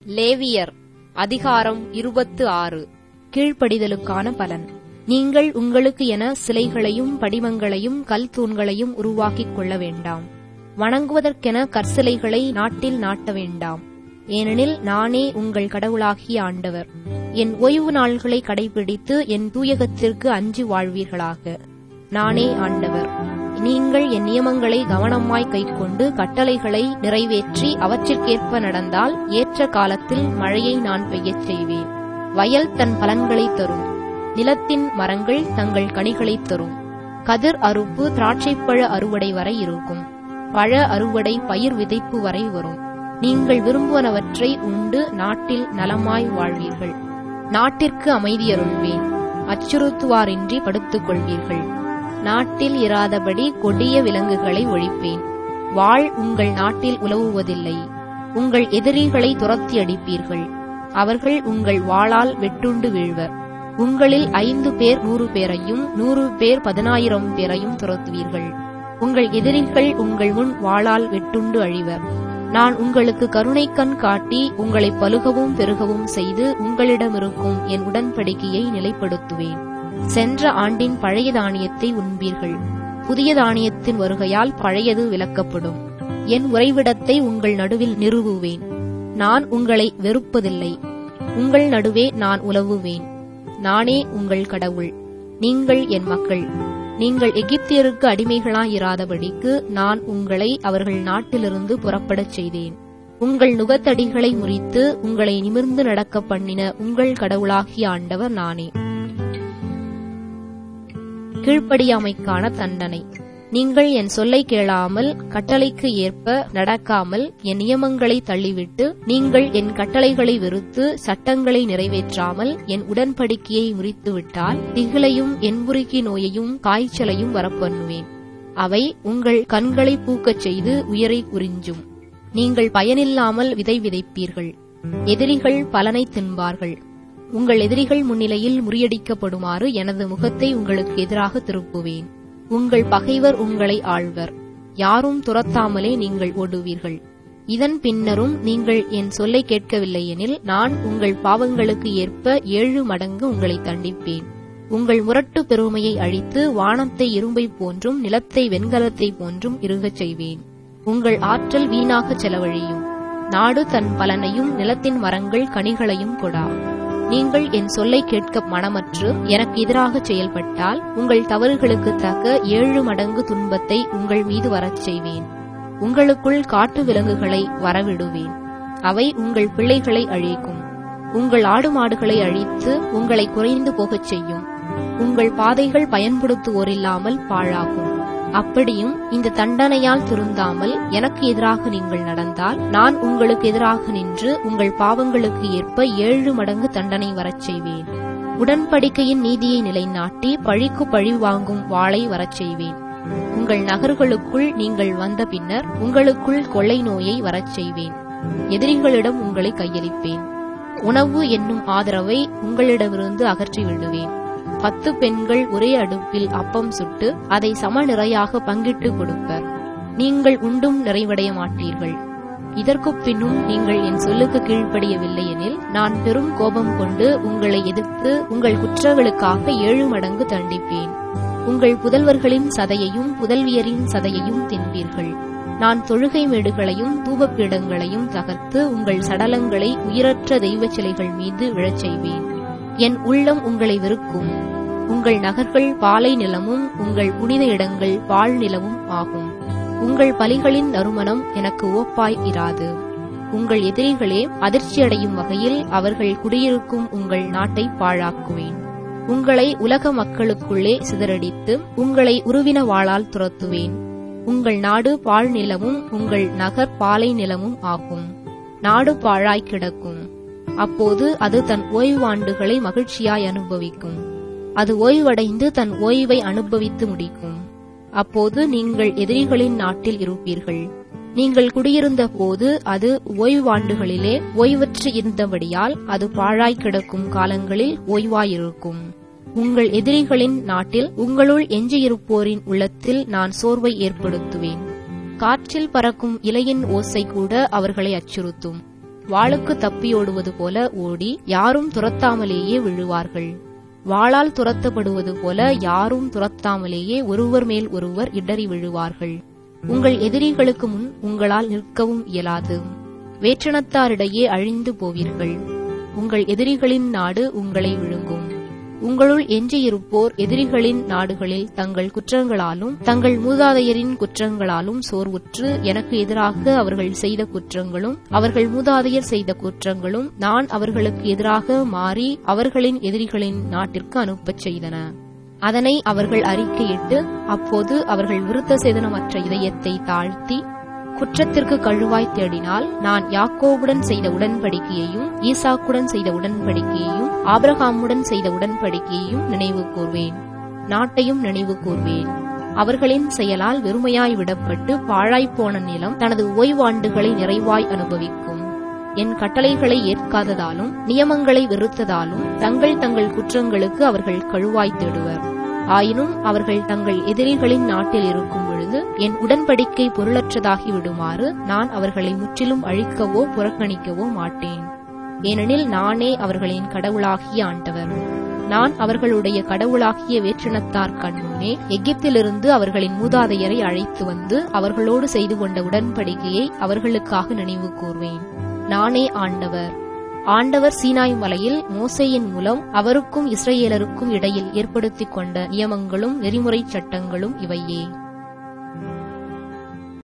லேவியர் அதிகாரம் இருபத்து ஆறு கீழ்ப்படிதலுக்கான பலன் நீங்கள் உங்களுக்கு என சிலைகளையும் படிமங்களையும் கல் தூண்களையும் உருவாக்கிக் கொள்ள வேண்டாம் வணங்குவதற்கென கற்சிலைகளை நாட்டில் நாட்ட வேண்டாம் ஏனெனில் நானே உங்கள் கடவுளாகிய ஆண்டவர் என் ஓய்வு நாள்களை கடைபிடித்து என் தூயகத்திற்கு அஞ்சி வாழ்வீர்களாக நானே ஆண்டவர் நீங்கள் என் நியமங்களை கவனமாய் கைக்கொண்டு கட்டளைகளை நிறைவேற்றி அவற்றிற்கேற்ப நடந்தால் ஏற்ற காலத்தில் மழையை நான் பெய்யச் செய்வேன் வயல் தன் பலன்களை தரும் நிலத்தின் மரங்கள் தங்கள் கனிகளைத் தரும் கதிர் அறுப்பு திராட்சைப்பழ அறுவடை வரை இருக்கும் பழ அறுவடை பயிர் விதைப்பு வரை வரும் நீங்கள் விரும்புவனவற்றை உண்டு நாட்டில் நலமாய் வாழ்வீர்கள் நாட்டிற்கு அமைதியருள்வேன் அச்சுறுத்துவாரின்றி படுத்துக் கொள்வீர்கள் நாட்டில் இராதபடி கொடிய விலங்குகளை ஒழிப்பேன் வாழ் உங்கள் நாட்டில் உலவுவதில்லை உங்கள் எதிரிகளை துரத்தி அடிப்பீர்கள் அவர்கள் உங்கள் வாளால் வெட்டுண்டு வீழ்வர் உங்களில் ஐந்து பேர் நூறு பேரையும் நூறு பேர் பதினாயிரம் பேரையும் துரத்துவீர்கள் உங்கள் எதிரிகள் உங்கள் முன் வாளால் வெட்டுண்டு அழிவர் நான் உங்களுக்கு கருணை கண் காட்டி உங்களை பலுகவும் பெருகவும் செய்து உங்களிடமிருக்கும் என் உடன்படிக்கையை நிலைப்படுத்துவேன் சென்ற ஆண்டின் பழைய தானியத்தை உண்பீர்கள் புதிய தானியத்தின் வருகையால் பழையது விலக்கப்படும் என் உறைவிடத்தை உங்கள் நடுவில் நிறுவுவேன் நான் உங்களை வெறுப்பதில்லை உங்கள் நடுவே நான் உலவுவேன் நானே உங்கள் கடவுள் நீங்கள் என் மக்கள் நீங்கள் எகிப்தியருக்கு அடிமைகளாயிராதபடிக்கு நான் உங்களை அவர்கள் நாட்டிலிருந்து புறப்படச் செய்தேன் உங்கள் நுகத்தடிகளை முறித்து உங்களை நிமிர்ந்து நடக்க பண்ணின உங்கள் கடவுளாகிய ஆண்டவர் நானே கீழ்ப்படியாமைக்கான தண்டனை நீங்கள் என் சொல்லை கேளாமல் கட்டளைக்கு ஏற்ப நடக்காமல் என் நியமங்களை தள்ளிவிட்டு நீங்கள் என் கட்டளைகளை வெறுத்து சட்டங்களை நிறைவேற்றாமல் என் உடன்படிக்கையை முறித்துவிட்டால் திகிலையும் என்புருக்கி நோயையும் காய்ச்சலையும் வரப்பண்ணுவேன் அவை உங்கள் கண்களை பூக்கச் செய்து உயரை குறிஞ்சும் நீங்கள் பயனில்லாமல் விதை விதைப்பீர்கள் எதிரிகள் பலனை தின்பார்கள் உங்கள் எதிரிகள் முன்னிலையில் முறியடிக்கப்படுமாறு எனது முகத்தை உங்களுக்கு எதிராக திருப்புவேன் உங்கள் பகைவர் உங்களை ஆழ்வர் யாரும் துரத்தாமலே நீங்கள் ஓடுவீர்கள் இதன் பின்னரும் நீங்கள் என் சொல்லை கேட்கவில்லை எனில் நான் உங்கள் பாவங்களுக்கு ஏற்ப ஏழு மடங்கு உங்களை தண்டிப்பேன் உங்கள் முரட்டு பெருமையை அழித்து வானத்தை இரும்பை போன்றும் நிலத்தை வெண்கலத்தை போன்றும் இருகச் செய்வேன் உங்கள் ஆற்றல் வீணாக செலவழியும் நாடு தன் பலனையும் நிலத்தின் மரங்கள் கனிகளையும் கொடா நீங்கள் என் சொல்லை கேட்க மனமற்று எனக்கு எதிராக செயல்பட்டால் உங்கள் தவறுகளுக்கு தக்க ஏழு மடங்கு துன்பத்தை உங்கள் மீது வரச் செய்வேன் உங்களுக்குள் காட்டு விலங்குகளை வரவிடுவேன் அவை உங்கள் பிள்ளைகளை அழிக்கும் உங்கள் ஆடு மாடுகளை அழித்து உங்களை குறைந்து போகச் செய்யும் உங்கள் பாதைகள் பயன்படுத்துவோரில்லாமல் பாழாகும் அப்படியும் இந்த தண்டனையால் திருந்தாமல் எனக்கு எதிராக நீங்கள் நடந்தால் நான் உங்களுக்கு எதிராக நின்று உங்கள் பாவங்களுக்கு ஏற்ப ஏழு மடங்கு தண்டனை வரச் செய்வேன் உடன்படிக்கையின் நீதியை நிலைநாட்டி பழிக்கு பழி வாங்கும் வாளை வரச் செய்வேன் உங்கள் நகர்களுக்குள் நீங்கள் வந்த பின்னர் உங்களுக்குள் கொள்ளை நோயை வரச் செய்வேன் எதிரிகளிடம் உங்களை கையளிப்பேன் உணவு என்னும் ஆதரவை உங்களிடமிருந்து அகற்றி விடுவேன் பத்து பெண்கள் ஒரே அடுப்பில் அப்பம் சுட்டு அதை சமநிறையாக பங்கிட்டு கொடுப்பர் நீங்கள் உண்டும் நிறைவடைய மாட்டீர்கள் இதற்குப் பின்னும் நீங்கள் என் சொல்லுக்கு கீழ்ப்படியவில்லை எனில் நான் பெரும் கோபம் கொண்டு உங்களை எதிர்த்து உங்கள் குற்றங்களுக்காக ஏழு மடங்கு தண்டிப்பேன் உங்கள் புதல்வர்களின் சதையையும் புதல்வியரின் சதையையும் தின்பீர்கள் நான் தொழுகை மேடுகளையும் தூபப்பீடங்களையும் தகர்த்து உங்கள் சடலங்களை உயிரற்ற தெய்வச் சிலைகள் மீது விழச் செய்வேன் என் உள்ளம் உங்களை வெறுக்கும் உங்கள் நகர்கள் பாலை நிலமும் உங்கள் புனித இடங்கள் பாழ் நிலமும் ஆகும் உங்கள் பலிகளின் நறுமணம் எனக்கு ஓப்பாய் இராது உங்கள் எதிரிகளே அதிர்ச்சியடையும் வகையில் அவர்கள் குடியிருக்கும் உங்கள் நாட்டை பாழாக்குவேன் உங்களை உலக மக்களுக்குள்ளே சிதறடித்து உங்களை உருவின வாளால் துரத்துவேன் உங்கள் நாடு பாழ் நிலமும் உங்கள் நகர் பாலை நிலமும் ஆகும் நாடு பாழாய் கிடக்கும் அப்போது அது தன் ஓய்வாண்டுகளை மகிழ்ச்சியாய் அனுபவிக்கும் அது ஓய்வடைந்து தன் ஓய்வை அனுபவித்து முடிக்கும் அப்போது நீங்கள் எதிரிகளின் நாட்டில் இருப்பீர்கள் நீங்கள் குடியிருந்த போது அது ஓய்வாண்டுகளிலே ஓய்வற்று இருந்தபடியால் அது பாழாய் கிடக்கும் காலங்களில் ஓய்வாயிருக்கும் உங்கள் எதிரிகளின் நாட்டில் உங்களுள் எஞ்சியிருப்போரின் உள்ளத்தில் நான் சோர்வை ஏற்படுத்துவேன் காற்றில் பறக்கும் இலையின் ஓசை கூட அவர்களை அச்சுறுத்தும் வாளுக்கு தப்பியோடுவது போல ஓடி யாரும் துரத்தாமலேயே விழுவார்கள் வாளால் துரத்தப்படுவது போல யாரும் துரத்தாமலேயே ஒருவர் மேல் ஒருவர் இடறி விழுவார்கள் உங்கள் எதிரிகளுக்கு முன் உங்களால் நிற்கவும் இயலாது வேற்றினத்தாரிடையே அழிந்து போவீர்கள் உங்கள் எதிரிகளின் நாடு உங்களை விழுங்கும் உங்களுள் எஞ்சியிருப்போர் எதிரிகளின் நாடுகளில் தங்கள் குற்றங்களாலும் தங்கள் மூதாதையரின் குற்றங்களாலும் சோர்வுற்று எனக்கு எதிராக அவர்கள் செய்த குற்றங்களும் அவர்கள் மூதாதையர் செய்த குற்றங்களும் நான் அவர்களுக்கு எதிராக மாறி அவர்களின் எதிரிகளின் நாட்டிற்கு அனுப்பச் செய்தன அதனை அவர்கள் அறிக்கையிட்டு அப்போது அவர்கள் விருத்த சேதனமற்ற இதயத்தை தாழ்த்தி குற்றத்திற்கு கழுவாய் தேடினால் நான் யாக்கோவுடன் செய்த உடன்படிக்கையையும் ஈசாக்குடன் செய்த உடன்படிக்கையையும் ஆபிரகாமுடன் செய்த உடன்படிக்கையையும் நினைவு கூர்வேன் நாட்டையும் நினைவு கூர்வேன் அவர்களின் செயலால் வெறுமையாய் விடப்பட்டு பாழாய்ப்போன நிலம் தனது ஓய்வாண்டுகளை நிறைவாய் அனுபவிக்கும் என் கட்டளைகளை ஏற்காததாலும் நியமங்களை வெறுத்ததாலும் தங்கள் தங்கள் குற்றங்களுக்கு அவர்கள் கழுவாய் தேடுவர் ஆயினும் அவர்கள் தங்கள் எதிரிகளின் நாட்டில் இருக்கும் பொழுது என் உடன்படிக்கை பொருளற்றதாகி விடுமாறு நான் அவர்களை முற்றிலும் அழிக்கவோ புறக்கணிக்கவோ மாட்டேன் ஏனெனில் நானே அவர்களின் கடவுளாகிய ஆண்டவர் நான் அவர்களுடைய கடவுளாகிய வேற்றினத்தார் கண்முன்னே எகிப்திலிருந்து அவர்களின் மூதாதையரை அழைத்து வந்து அவர்களோடு செய்து கொண்ட உடன்படிக்கையை அவர்களுக்காக நினைவு கூர்வேன் நானே ஆண்டவர் ஆண்டவர் சீனாய் மலையில் மோசேயின் மூலம் அவருக்கும் இஸ்ரேலருக்கும் இடையில் ஏற்படுத்திக் கொண்ட நியமங்களும் நெறிமுறை சட்டங்களும் இவையே